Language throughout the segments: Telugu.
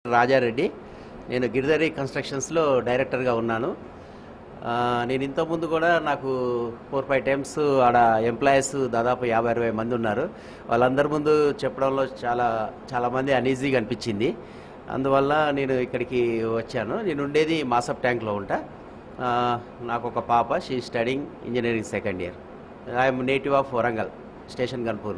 రాజారెడ్డి నేను గిరిధరి కన్స్ట్రక్షన్స్లో డైరెక్టర్గా ఉన్నాను ఆ, నేను ఇంతకుముందు కూడా నాకు ఫోర్ ఫైవ్ టైమ్స్ ఆడ ఎంప్లాయీస్ దాదాపు యాభై అరవై మంది ఉన్నారు వాళ్ళందరి ముందు చెప్పడంలో చాలా చాలామంది అనీజీగా అనిపించింది అందువల్ల నేను ఇక్కడికి వచ్చాను నేను ఉండేది మాసప్ ట్యాంక్లో ఉంటా ఆ, నాకు ఒక పాప she studying engineering second year I'm native of Warangal Station Ghanpur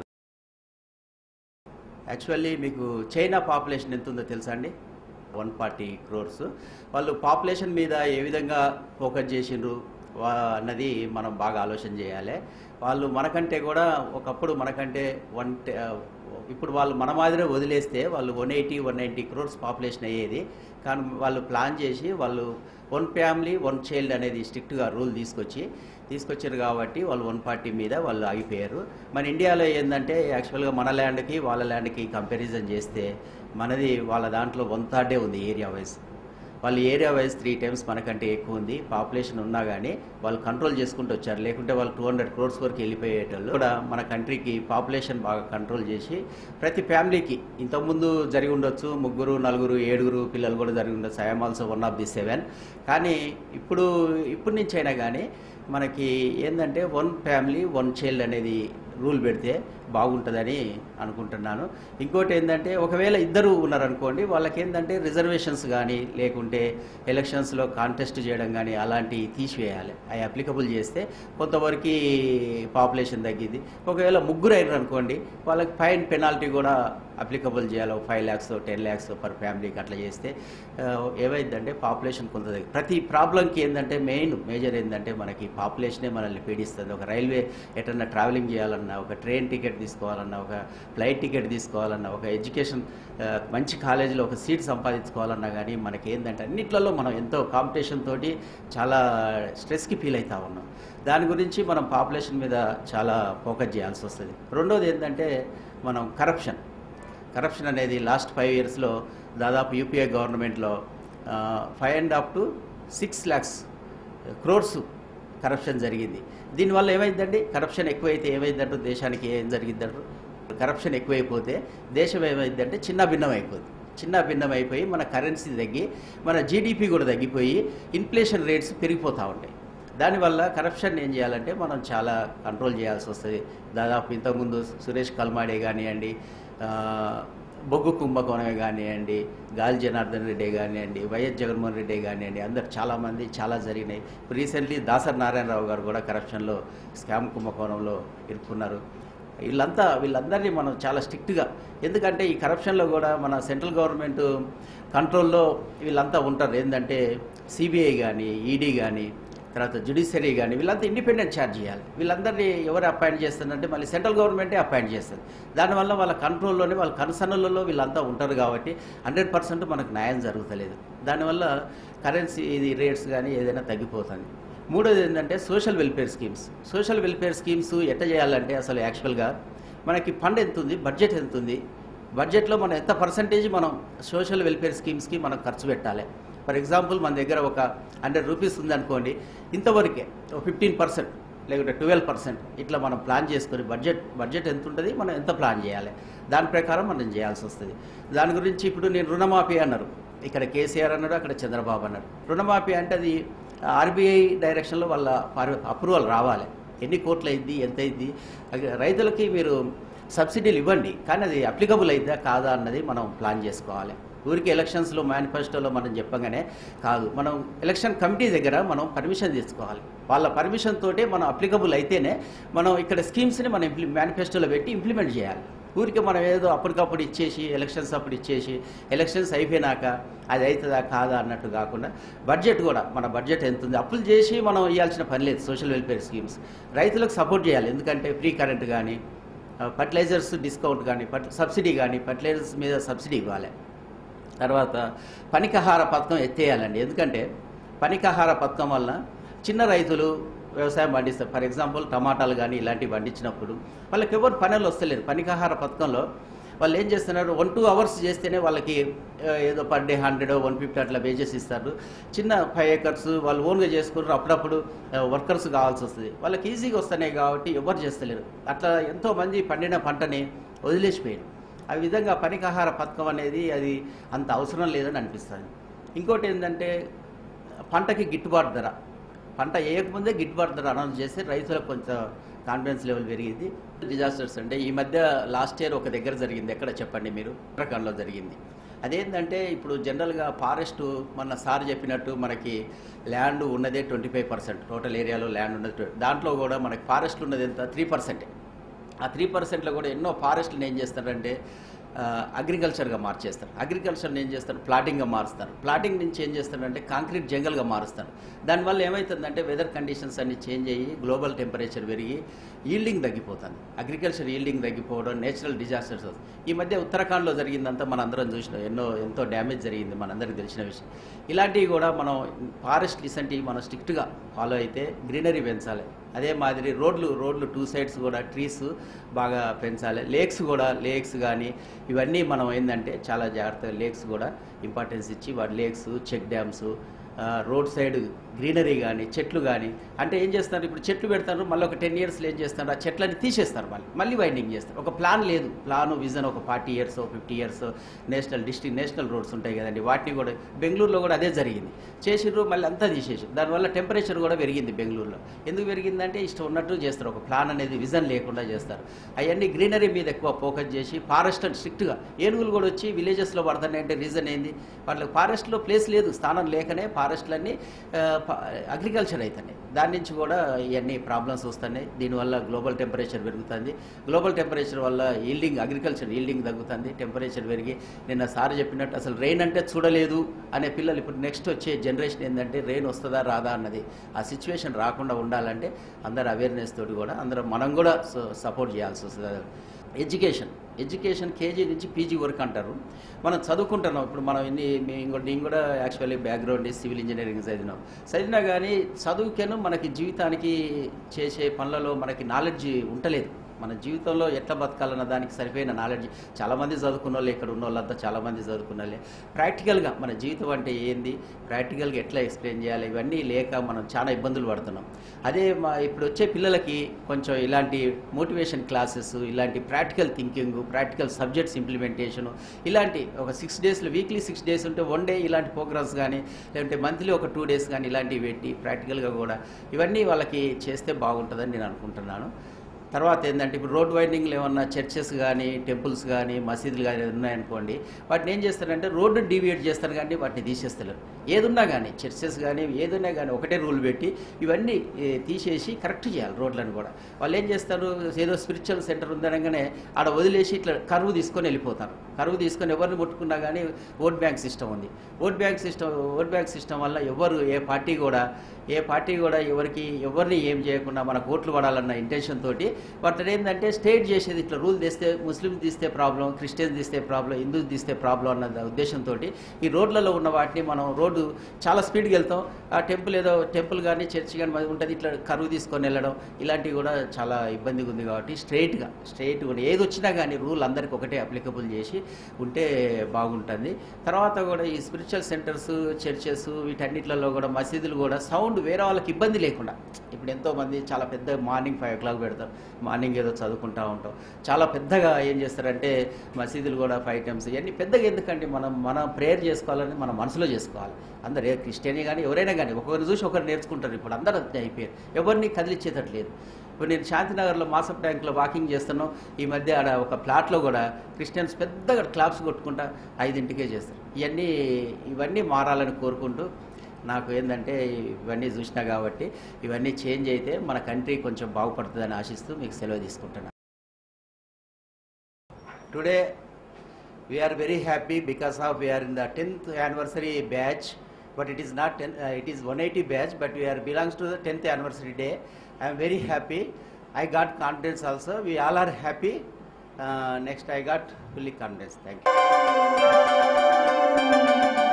actually మీకు చైనా పాపులేషన్ ఎంత ఉందో తెలుసా అండి వన్ ఫార్టీ క్రోర్స్ వాళ్ళు పాపులేషన్ మీద ఏ విధంగా ఫోకస్ చేసిండ్రు వా- అన్నది మనం బాగా ఆలోచన చేయాలి వాళ్ళు మనకంటే కూడా ఒకప్పుడు మనకంటే వన్ టె- ఇప్పుడు వాళ్ళు మన మాదిరే వదిలేస్తే వాళ్ళు one eighty one ninety crores population అయ్యేది కానీ వాళ్ళు ప్లాన్ చేసి వాళ్ళు వన్ ఫ్యామిలీ వన్ చైల్డ్ అనేది స్ట్రిక్ట్గా రూల్ తీసుకొచ్చి తీసుకొచ్చారు కాబట్టి వాళ్ళు వన్ పార్టీ మీద వాళ్ళు ఆగిపోయారు మన ఇండియాలో ఏంటంటే యాక్చువల్గా మన ల్యాండ్కి వాళ్ళ ల్యాండ్కి కంపారిజన్ చేస్తే మనది వాళ్ళ దాంట్లో వన్ థర్డే ఉంది ఏరియా వైజ్ వాళ్ళు ఏరియా వైజ్ త్రీ టైమ్స్ మనకంటే ఎక్కువ ఉంది పాపులేషన్ ఉన్నా కానీ వాళ్ళు కంట్రోల్ చేసుకుంటూ వచ్చారు లేకుంటే వాళ్ళు టూ హండ్రెడ్ క్రోర్స్ వరకు వెళ్ళిపోయేటోళ్ళు కూడా మన కంట్రీకి పాపులేషన్ బాగా కంట్రోల్ చేసి ప్రతి ఫ్యామిలీకి ఇంతకుముందు జరిగి ఉండొచ్చు ముగ్గురు నలుగురు ఏడుగురు పిల్లలు కూడా జరిగి ఉండొచ్చు I'm also one of the seven కానీ ఇప్పుడు ఇప్పటి నుంచి అయినా కానీ మనకి ఏంటంటే వన్ ఫ్యామిలీ వన్ చైల్డ్ అనేది రూల్ పెడితే బాగుంటుందని అనుకుంటున్నాను ఇంకోటి ఏంటంటే ఒకవేళ ఇద్దరు ఉన్నారనుకోండి వాళ్ళకి ఏంటంటే రిజర్వేషన్స్ కానీ లేకుంటే ఎలక్షన్స్లో కాంటెస్ట్ చేయడం కానీ అలాంటివి తీసివేయాలి అవి అప్లికబుల్ చేస్తే కొంతవరకు పాపులేషన్ తగ్గింది ఒకవేళ ముగ్గురు అయినారు అనుకోండి వాళ్ళకి ఫైన్ పెనాల్టీ కూడా అప్లికబుల్ చేయాలి five lakhs ten lakhs per ఫ్యామిలీకి అట్లా చేస్తే ఆ, ఏమైందంటే పాపులేషన్ కొంత తగ్గి- ప్రతి ప్రాబ్లంకి ఏంటంటే మెయిన్ మేజర్ ఏంటంటే మనకి పాపులేషనే మనల్ని పీడిస్తుంది ఒక రైల్వే ఎటన్నా ట్రావెలింగ్ చేయాలన్నా ఒక ట్రైన్ టికెట్ తీసుకోవాలన్నా ఒక ఫ్లైట్ టికెట్ తీసుకోవాలన్నా ఒక ఎడ్యుకేషన్ ఆ, మంచి కాలేజీలో ఒక సీట్ సంపాదించుకోవాలన్నా కానీ మనకి ఏంటంటే అన్నిట్లలో మనం ఎంతో కాంపిటీషన్ తోటి చాలా స్ట్రెస్కి ఫీల్ అవుతా ఉన్నాం దాని గురించి మనం పాపులేషన్ మీద చాలా ఫోకస్ చేయాల్సి వస్తుంది రెండోది ఏంటంటే మనం కరప్షన్ కరప్షన్ అనేది లాస్ట్ ఫైవ్ ఇయర్స్లో దాదాపు యూపీఏ గవర్నమెంట్లో five and half to six lakhs crores corruption జరిగింది దీనివల్ల ఏమైందండి కరప్షన్ ఎక్కువైతే ఏమైందంటారు దేశానికి ఏం జరిగిందంటారు కరప్షన్ ఎక్కువైపోతే దేశం ఏమైందంటే చిన్న భిన్నం అయిపోతుంది చిన్న భిన్నం అయిపోయి మన కరెన్సీ తగ్గి మన జీడిపి కూడా తగ్గిపోయి ఇన్ఫ్లేషన్ రేట్స్ పెరిగిపోతూ ఉంటాయి దానివల్ల కరప్షన్ ఏం చేయాలంటే మనం చాలా కంట్రోల్ చేయాల్సి వస్తుంది దాదాపు ఇంతకుముందు సురేష్ కల్మాడే కానివ్వండి ఆ, బొగ్గు కుంభకోణమే కానివ్వండి గాలి జనార్దన్ రెడ్డి కానివ్వండి వైఎస్ జగన్మోహన్ రెడ్డి కానివ్వండి అందరు చాలామంది చాలా జరిగినాయి రీసెంట్లీ దాసరి నారాయణరావు గారు కూడా కరప్షన్లో స్కామ్ కుంభకోణంలో ఇరుక్కున్నారు వీళ్ళంతా వీళ్ళందరినీ మనం చాలా స్ట్రిక్ట్గా ఎందుకంటే ఈ కరప్షన్లో కూడా మన సెంట్రల్ గవర్నమెంట్ కంట్రోల్లో వీళ్ళంతా ఉంటారు ఏంటంటే సిబిఐ కానీ ఈడీ కానీ తర్వాత జుడిషియరీ కానీ వీళ్ళంతా ఇండిపెండెంట్ ఛార్జ్ చేయాలి వీళ్ళందరినీ ఎవరు అపాయింట్ చేస్తారంటే మళ్ళీ సెంట్రల్ గవర్నమెంటే అపాయింట్ చేస్తుంది దానివల్ల వాళ్ళ కంట్రోల్లోనే వాళ్ళ కన్సర్న్లలో వీళ్ళంతా ఉంటారు కాబట్టి హండ్రెడ్ పర్సెంట్ మనకు న్యాయం జరుగుతలేదు దానివల్ల కరెన్సీ ఇది రేట్స్ కానీ ఏదైనా తగ్గిపోతుంది మూడోది ఏంటంటే social welfare schemes social welfare schemes ఎట్లా చేయాలంటే అసలు యాక్చువల్గా మనకి ఫండ్ ఎంత ఉంది బడ్జెట్ ఎంత ఉంది బడ్జెట్లో మనం ఎంత పర్సంటేజ్ మనం సోషల్ వెల్ఫేర్ స్కీమ్స్కి మనం ఖర్చు పెట్టాలి ఫర్ ఎగ్జాంపుల్ మన దగ్గర ఒక హండ్రెడ్ రూపీస్ ఉందనుకోండి ఇంతవరకే ఒక ఫిఫ్టీన్ పర్సెంట్ లేకుంటే ట్వెల్వ్ పర్సెంట్ ఇట్లా మనం ప్లాన్ చేసుకొని బడ్జెట్ బడ్జెట్ ఎంత ఉంటుంది మనం ఎంత ప్లాన్ చేయాలి దాని ప్రకారం మనం చేయాల్సి వస్తుంది దాని గురించి ఇప్పుడు నేను రుణమాఫీ అన్నారు ఇక్కడ కేసీఆర్ అన్నాడు అక్కడ చంద్రబాబు అన్నాడు రుణమాఫీ అంటే అది ఆర్బీఐ డైరెక్షన్లో వాళ్ళ అప్రూవల్ రావాలి ఎన్ని కోట్లు అయింది ఎంత అయింది అది రైతులకి మీరు సబ్సిడీలు ఇవ్వండి కానీ అది అప్లికబుల్ అయిందా కాదా అన్నది మనం ప్లాన్ చేసుకోవాలి ఊరికి ఎలక్షన్స్లో మేనిఫెస్టోలో మనం చెప్పగానే కాదు మనం ఎలక్షన్ కమిటీ దగ్గర మనం పర్మిషన్ తీసుకోవాలి వాళ్ళ పర్మిషన్ తోటే మనం అప్లికబుల్ అయితేనే మనం ఇక్కడ స్కీమ్స్ని మనం ఇంప్లి మేనిఫెస్టోలో పెట్టి ఇంప్లిమెంట్ చేయాలి ఊరికి మనం ఏదో అప్పటికప్పుడు ఇచ్చేసి ఎలక్షన్స్ అప్పుడు ఇచ్చేసి ఎలక్షన్స్ అయిపోయినాక అది అవుతుందా కాదా అన్నట్టు కాకుండా బడ్జెట్ కూడా మన బడ్జెట్ ఎంత ఉంది అప్పులు చేసి మనం ఇవ్వాల్సిన పని లేదు సోషల్ వెల్ఫేర్ స్కీమ్స్ రైతులకు సపోర్ట్ చేయాలి ఎందుకంటే ఫ్రీ కరెంట్ కానీ ఫర్టిలైజర్స్ డిస్కౌంట్ కానీ ఫర్టి సబ్సిడీ కానీ ఫర్టిలైజర్స్ మీద సబ్సిడీ ఇవ్వాలి తర్వాత పనికహార పథకం ఎత్తేయాలండి ఎందుకంటే పనికహార పథకం వల్ల చిన్న రైతులు వ్యవసాయం పండిస్తారు ఫర్ ఎగ్జాంపుల్ టమాటాలు కానీ ఇలాంటివి పండించినప్పుడు వాళ్ళకి ఎవరు పనులు వస్తలేరు పనికహార పథకంలో వాళ్ళు ఏం చేస్తున్నారు వన్ టూ అవర్స్ చేస్తేనే వాళ్ళకి ఆ, ఏదో per day hundred one fifty అట్లా వేజెస్ ఇస్తారు చిన్న ఫైవ్ ఏకర్స్ వాళ్ళు ఓన్గా చేసుకున్నారు అప్పుడప్పుడు వర్కర్స్ కావాల్సి వస్తుంది వాళ్ళకి ఈజీగా వస్తున్నాయి కాబట్టి ఎవరు చేస్తలేరు అట్లా ఎంతోమంది పండిన పంటని వదిలేసిపోయారు ఆ విధంగా పనికాహార పథకం అనేది అది అంత అవసరం లేదని అనిపిస్తుంది ఇంకోటి ఏంటంటే పంటకి గిట్టుబాటు ధర పంట వేయకముందే గిట్టుబాటు ధర అనౌన్స్ చేస్తే రైతులకు కొంచెం కాన్ఫిడెన్స్ లెవెల్ పెరిగింది డిజాస్టర్స్ అంటే ఈ మధ్య లాస్ట్ ఇయర్ ఒక దగ్గర జరిగింది ఎక్కడ చెప్పండి మీరు ఉత్తరాఖండ్లో జరిగింది అదేంటంటే ఇప్పుడు జనరల్గా ఫారెస్ట్ మన సార్ చెప్పినట్టు మనకి ల్యాండ్ ఉన్నదే ట్వంటీ ఫైవ్ పర్సెంట్ టోటల్ ఏరియాలో ల్యాండ్ ఉన్నది దాంట్లో కూడా మనకి ఫారెస్ట్ ఉన్నది ఎంత త్రీ పర్సెంటే ఆ త్రీ పర్సెంట్లో కూడా ఎన్నో ఫారెస్ట్లను ఏం చేస్తారంటే అగ్రికల్చర్గా మార్చేస్తారు అగ్రికల్చర్ని ఏం చేస్తారు ప్లాటింగ్గా మారుస్తారు ప్లాటింగ్ నుంచి ఏం చేస్తారంటే కాంక్రీట్ జంగల్గా మారుస్తారు దానివల్ల ఏమవుతుందంటే వెదర్ కండిషన్స్ అన్ని చేంజ్ అయ్యి గ్లోబల్ టెంపరేచర్ పెరిగి ఈల్డింగ్ తగ్గిపోతుంది అగ్రికల్చర్ ఈల్డింగ్ తగ్గిపోవడం నేచురల్ డిజాస్టర్స్ ఈ మధ్య ఉత్తరాఖండ్లో జరిగిందంతా మన అందరం చూసినాం ఎన్నో ఎంతో డ్యామేజ్ జరిగింది మనందరికీ తెలిసిన విషయం ఇలాంటివి కూడా మనం ఫారెస్ట్ ఇసంటివి మనం స్ట్రిక్ట్గా ఫాలో అయితే గ్రీనరీ పెంచాలి అదే మాదిరి రోడ్లు రోడ్లు టూ సైడ్స్ కూడా ట్రీస్ బాగా పెంచాలి లేక్స్ కూడా లేక్స్ కానీ ఇవన్నీ మనం ఏంటంటే చాలా జాగ్రత్తగా లేక్స్ కూడా ఇంపార్టెన్స్ ఇచ్చి వాటి lakes check dams road side greenery కానీ చెట్లు కానీ అంటే ఏం చేస్తారు ఇప్పుడు చెట్లు పెడతారు మళ్ళీ ఒక టెన్ ఇయర్స్లో ఏం చేస్తారు ఆ చెట్లని తీసేస్తారు మళ్ళీ మళ్ళీ వైండింగ్ చేస్తారు ఒక ప్లాన్ లేదు ప్లాన్ విజన్ ఒక forty years fifty years national district national roads ఉంటాయి కదండి వాటిని కూడా బెంగళూరులో కూడా అదే జరిగింది చేసిర్రు మళ్ళీ అంతా తీసేసి దానివల్ల టెంపరేచర్ కూడా పెరిగింది బెంగళూరులో ఎందుకు పెరిగిందంటే ఇష్టం ఉన్నట్టు చేస్తారు ఒక ప్లాన్ అనేది విజన్ లేకుండా చేస్తారు అవన్నీ గ్రీనరీ మీద ఎక్కువ ఫోకస్ చేసి ఫారెస్ట్ అని స్ట్రిక్ట్గా ఏనుగులు కూడా వచ్చి విలేజెస్లో పడుతున్నాయి అంటే రీజన్ ఏంది వాళ్ళకి ఫారెస్ట్లో ప్లేస్ లేదు స్థానం లేకనే ఫారెస్ట్లన్నీ అగ్రికల్చర్ అవుతున్నాయి దాని నుంచి కూడా ఇవన్నీ ప్రాబ్లమ్స్ వస్తున్నాయి దీనివల్ల గ్లోబల్ టెంపరేచర్ పెరుగుతుంది గ్లోబల్ టెంపరేచర్ వల్ల ఈల్డింగ్ అగ్రికల్చర్ ఈల్డింగ్ తగ్గుతుంది టెంపరేచర్ పెరిగి నిన్న సార్ చెప్పినట్టు అసలు రెయిన్ అంటే చూడలేదు అనే పిల్లలు ఇప్పుడు నెక్స్ట్ వచ్చే జనరేషన్ ఏంటంటే రెయిన్ వస్తుందా రాదా అన్నది ఆ సిచ్యువేషన్ రాకుండా ఉండాలంటే అందరు అవేర్నెస్ తోటి కూడా అందరం మనం కూడా సపోర్ట్ చేయాల్సి వస్తుంది ఎడ్యుకేషన్ ఎడ్యుకేషన్ కేజీ నుంచి పీజీ వరకు అంటారు మనం చదువుకుంటున్నాం ఇప్పుడు మనం ఇన్ని మేము ఇంకో నేను కూడా యాక్చువల్లీ బ్యాక్గ్రౌండ్ సివిల్ ఇంజనీరింగ్ చదివినాం చదివినా కానీ చదువుకేను మనకి జీవితానికి చేసే పనులలో మనకి నాలెడ్జ్ ఉండలేదు మన జీవితంలో ఎట్లా బతకాలన్న దానికి సరిపోయిన నాలెడ్జ్ చాలామంది చదువుకున్న వాళ్ళు ఇక్కడ ఉన్న వాళ్ళంతా చాలామంది చదువుకున్న వాళ్ళే ప్రాక్టికల్గా మన జీవితం అంటే ఏంది ప్రాక్టికల్గా ఎట్లా ఎక్స్ప్లెయిన్ చేయాలి ఇవన్నీ లేక మనం చాలా ఇబ్బందులు పడుతున్నాం అదే మా ఇప్పుడు వచ్చే పిల్లలకి కొంచెం ఇలాంటి మోటివేషన్ క్లాసెస్ ఇలాంటి practical thinking practical subjects implementation ఇలాంటి ఒక సిక్స్ డేస్లో వీక్లీ సిక్స్ డేస్ ఉంటే వన్ డే ఇలాంటి ప్రోగ్రామ్స్ కానీ లేదంటే మంత్లీ ఒక టూ డేస్ కానీ ఇలాంటివి పెట్టి ప్రాక్టికల్గా కూడా ఇవన్నీ వాళ్ళకి చేస్తే బాగుంటుందని నేను అనుకుంటున్నాను తర్వాత ఏంటంటే ఇప్పుడు రోడ్ వైండింగ్లు ఏమన్నా చర్చెస్ కానీ టెంపుల్స్ కానీ మసీదులు కానీ ఉన్నాయనుకోండి వాటిని ఏం చేస్తారంటే రోడ్డు డీవియేట్ చేస్తారు కానీ వాటిని తీసేస్తారు ఏదున్నా కానీ చర్చెస్ కానీ ఏదున్నా కానీ ఒకటే రూల్ పెట్టి ఇవన్నీ ఏ, తీసేసి కరెక్ట్ చేయాలి రోడ్లను కూడా వాళ్ళు ఏం చేస్తారు ఏదో స్పిరిచువల్ సెంటర్ ఉందనగానే ఆడ వదిలేసి ఇట్లా కరువు తీసుకొని వెళ్ళిపోతారు కరువు తీసుకొని ఎవరిని ముట్టుకున్నా కానీ ఓట్ బ్యాంక్ సిస్టమ్ ఉంది vote bank system vote bank system వల్ల ఎవరు ఏ పార్టీ కూడా ఏ పార్టీ కూడా ఎవరికి ఎవరిని ఏం చేయకుండా మనకు ఓట్లు పడాలన్న ఇంటెన్షన్ తోటి వాటి ఏంటంటే స్టేట్ చేసేది ఇట్లా రూల్ తీస్తే ముస్లిం తీస్తే ప్రాబ్లం క్రిస్టియన్ తీస్తే ప్రాబ్లం హిందూ తీస్తే ప్రాబ్లం అన్న ఉద్దేశంతో ఈ రోడ్లలో ఉన్న వాటిని మనం రోడ్డు చాలా స్పీడ్కి వెళ్తాం ఆ టెంపుల్ ఏదో టెంపుల్ కానీ చర్చ్ కానీ మరి ఉంటుంది ఇట్లా కరువు తీసుకొని వెళ్ళడం ఇలాంటివి కూడా చాలా ఇబ్బందిగా ఉంది కాబట్టి స్ట్రైట్గా స్ట్రైట్గా ఏది వచ్చినా కానీ రూల్ అందరికి ఒకటే అప్లికబుల్ చేసి ఉంటే బాగుంటుంది తర్వాత కూడా ఈ స్పిరిచువల్ సెంటర్స్ చర్చెస్ వీటన్నిటిలో కూడా మసీదులు కూడా సౌండ్ వేరే వాళ్ళకి ఇబ్బంది లేకుండా ఇప్పుడు ఎంతో మంది చాలా పెద్ద మార్నింగ్ ఫైవ్ ఓ క్లాక్ పెడతాం మార్నింగ్ ఏదో చదువుకుంటా ఉంటాం చాలా పెద్దగా ఏం చేస్తారంటే మసీదులు కూడా ఫైవ్ టైమ్స్ ఇవన్నీ పెద్దగా ఎందుకంటే మనం మనం ప్రేయర్ చేసుకోవాలని మన మనసులో చేసుకోవాలి అందరు ఏ క్రిస్టియన్ కానీ ఎవరైనా కానీ ఒకరిని చూసి ఒకరు నేర్చుకుంటారు ఇప్పుడు అందరూ అంతే అయిపోయారు ఎవరిని కదిలిచ్చేటట్లేదు ఇప్పుడు నేను శాంతినగర్లో మాసప్ ట్యాంక్లో వాకింగ్ చేస్తున్నాం ఈ మధ్య ఆడ ఒక ప్లాట్లో కూడా క్రిస్టియన్స్ పెద్దగా క్లాప్స్ కొట్టుకుంటా ఐదింటికే చేస్తారు ఇవన్నీ ఇవన్నీ మారాలని కోరుకుంటూ నాకు ఏంటంటే ఇవన్నీ చూసినా కాబట్టి ఇవన్నీ చేంజ్ అయితే మన కంట్రీ కొంచెం బాగుపడుతుందని ఆశిస్తూ మీకు సెలవు తీసుకుంటున్నాను today we are very happy because of we are in the 10th anniversary batch but it is not 10, uh, it is 180 batch but we are belongs to the 10th anniversary day i am very happy i got confidence also we all are happy uh, next i got fully confidence thank you